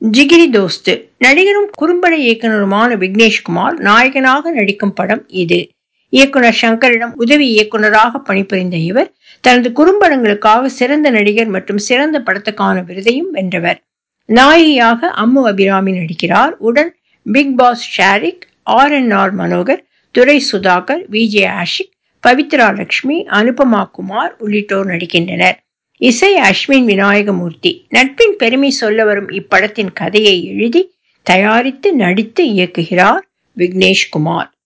ஜிகிரி தோஸ்து நடிகரும் குறும்பட இயக்குனருமான விக்னேஷ்குமார் நாயகனாக நடிக்கும் படம் இது இயக்குனர் சங்கரிடம் உதவி இயக்குனராக பணிபுரிந்த இவர் தனது குறும்படங்களுக்காக சிறந்த நடிகர் மற்றும் சிறந்த படத்துக்கான விருதையும் வென்றவர் நாயகியாக அம்மு அபிராமி நடிக்கிறார் உடன் Big Boss Sharik R N R Manohar Durai Sudhakar Vijay Ashik Pavithra Lakshmi Anupama Kumar உள்ளிட்டோர் நடிக்கின்றனர் இசை அஸ்வின் விநாயகமூர்த்தி நட்பின் பெருமை சொல்ல வரும் இப்படத்தின் கதையை எழுதி தயாரித்து நடித்து இயக்குகிறார் விக்னேஷ்குமார்